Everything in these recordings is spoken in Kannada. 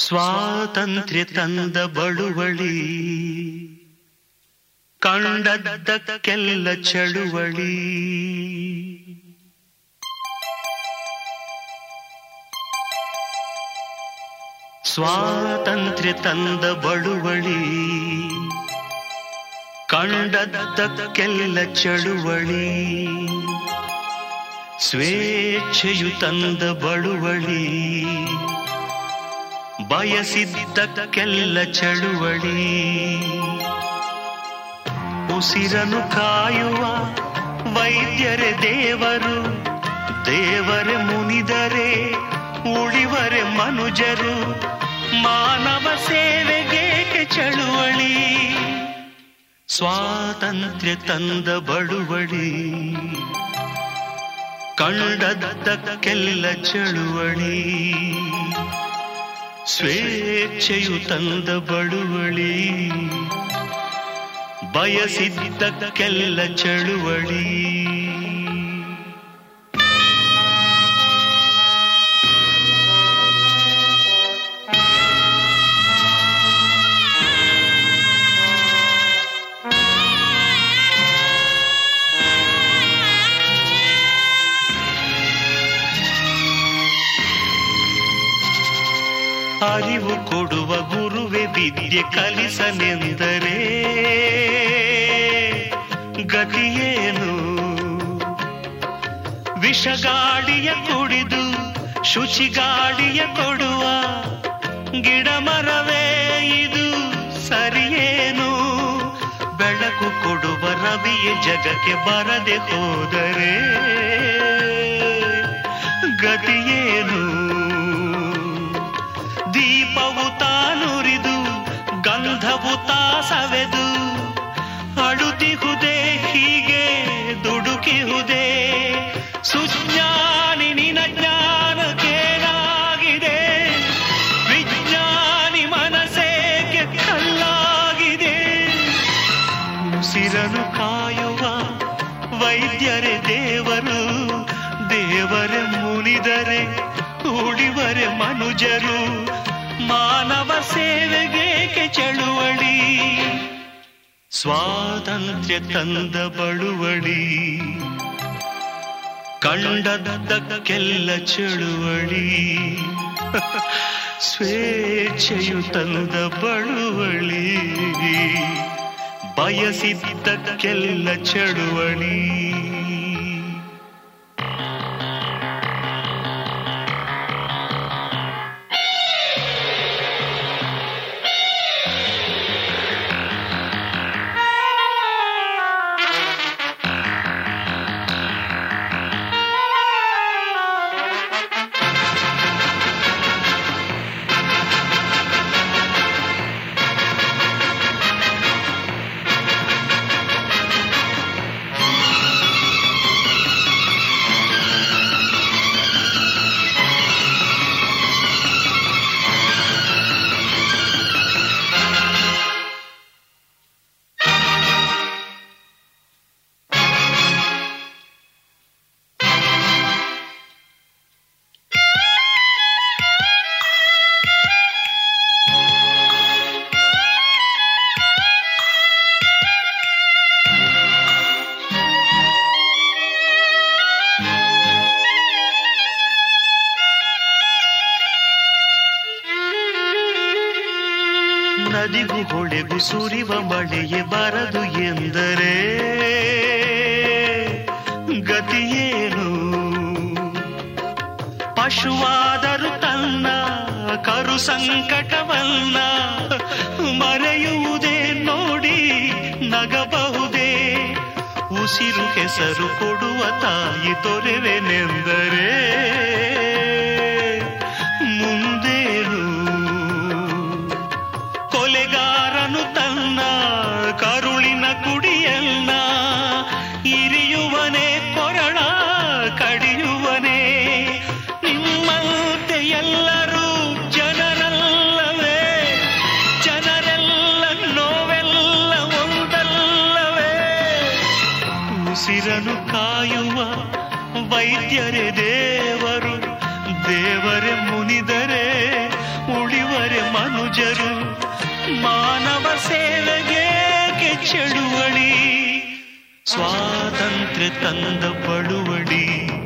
ಸ್ವಾತಂತ್ರ್ಯ ತಂದ ಬಳುವಳಿ ಕಂಡದ್ದಕ್ಕೆಲ್ಲ ಚಳುವಳಿ ಸ್ವಾತಂತ್ರ್ಯ ತಂದ ಬಳುವಳಿ ಕಂಡದ್ದಕ್ಕೆಲ್ಲ ಚಳುವಳಿ ಸ್ವೇಚ್ಛೆಯು ತಂದ ಬಳುವಳಿ ಬಯಸಿದ್ದಕ್ಕೆಲ್ಲ ಚಳುವಳಿ ಉಸಿರನು ಕಾಯುವ ವೈದ್ಯರೇ ದೇವರು ದೇವರೇ ಮುನಿದರೆ ಉಳಿವರೆ ಮನುಜರು ಮಾನವ ಸೇವೆಗೇಕೆ ಚಳುವಳಿ ಸ್ವಾತಂತ್ರ್ಯ ತಂದ ಬಳುವಳಿ ಕಂಡದ್ದಕ್ಕೆಲ್ಲ ಚಳುವಳಿ ಸ್ವೇಚ್ಛೆಯು ತಂದ ಬಳುವಳಿ ಬಯಸಿದ್ದಕ್ಕೆಲ್ಲ ಚಳುವಳಿ ಅರಿವು ಕೊಡುವ ಗುರುವೆ ವಿದ್ಯೆ ಕಲಿಸನೆಂದರೆ ಗತಿಯೇನು ವಿಷಗಾಡಿಯ ಕುಡಿದು ಶುಚಿಗಾಡಿಯ ಕೊಡುವ ಗಿಡ ಮರವೇ ಇದು ಸರಿಯೇನು ಬೆಳಕು ಕೊಡುವ ರವಿಯ ಜಗಕ್ಕೆ ಬರದೆ ಹೋದರೆ ಗತಿಯೇನು ದೀಪವು ತಾನುರಿದು ಗಂಧವು ತಾಸವೆದು ಅಳುತಿಹುದೇ ಹೀಗೆ ದುಡುಕಿಹುದೇ ಸುಜ್ಞಾನಿ ನಿನ ಜ್ಞಾನಕ್ಕೇನಾಗಿದೆ ವಿಜ್ಞಾನಿ ಮನಸ್ಸೇಕೆ ಕಲ್ಲಾಗಿದೆ ಉಸಿರನು ಕಾಯುವ ವೈದ್ಯರೇ ದೇವರು ದೇವರೇ ಮುನಿದರೆ ಉಳಿವರೆ ಮನುಜರು ಮಾನವ ಸೇವೆಗೇಕೆ ಚಳುವಳಿ ಸ್ವಾತಂತ್ರ್ಯ ತಂದ ಬಳುವಳಿ ಕಂಡದ್ದಕ್ಕೆಲ್ಲ ಚಳುವಳಿ ಸ್ವೇಚ್ಛೆಯು ತಂದ ಬಳುವಳಿ ಬಯಸಿದ್ದಕ್ಕೆಲ್ಲ ಚಳುವಳಿ ನದಿಗೂ ಹೊಳೆಗೂ ಸುರಿವ ಮಳೆಯೇ ಬರದು ಎಂದರೆ ಗತಿಯೇನು ಪಶುವಾದರೂ ತನ್ನ ಕರು ಸಂಕಟವನ್ನ ಮರೆಯುವುದೇ ನೋಡಿ ನಗಬಹುದೇ ಉಸಿರು ಹೆಸರು ಕೊಡುವ ತಾಯಿ ತೊರೆವೆನೆಂದರೆ ಮುಂದೇನು ಕೊಲೆಗಾರನು ತನ್ನ ಕರುಳಿನ ಕುಡಿಯನ್ನ ಇರಿಯುವನೇ ಕೊರಳ ಕಡಿಯುವನೇ ನಿಮ್ಮಂತೆ ಎಲ್ಲರೂ ಜನರಲ್ಲವೇ ಜನರೆಲ್ಲ ನೋವೆಲ್ಲ ಒಂದಲ್ಲವೇ ಉಸಿರನು ಕಾಯುವ ವೈದ್ಯರೇ ದೇವರು ದೇವರೇ ಮುನಿದರೆ ಉಳಿವರೆ ಮನುಜರು ಮಾನವ ಸೇವೆಗೇಕೆ ಚಳುವಳಿ ಸ್ವಾತಂತ್ರ್ಯ ತಂದ ಬಳುವಳಿ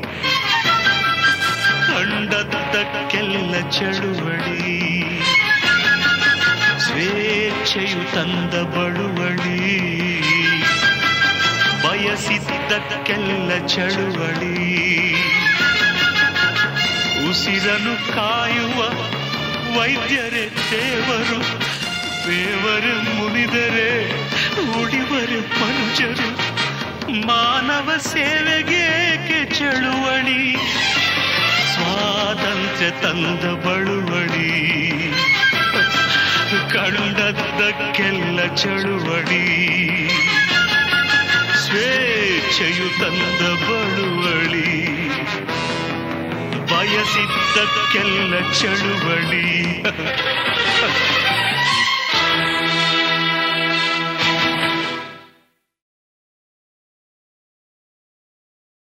ಕಂಡದ್ದಕ್ಕೆಲ್ಲ ಚಳುವಳಿ ಸ್ವೇಚ್ಛೆಯು ತಂದ ಬಳುವಳಿ ಬಯಸಿದ್ದಕ್ಕೆಲ್ಲ ಚಳುವಳಿ ಉಸಿರನು ಕಾಯುವ ವೈದ್ಯರೇ ದೇವರು ದೇವರೇ ಮುನಿದರೆ ಉಳಿವರೆ ಮನುಜರು ಮಾನವ ಸೇವೆಗೇಕೆ ಚಳುವಳಿ ಸ್ವಾತಂತ್ರ್ಯ ತಂದ ಬಳುವಳಿ ಕಂಡದ್ದಕ್ಕೆಲ್ಲ ಚಳುವಳಿ ಸ್ವೇಚ್ಛೆಯು ತಂದ ಬಳುವಳಿ ಬಯಸಿದ್ದಕ್ಕೆಲ್ಲ ಚಳುವಳಿ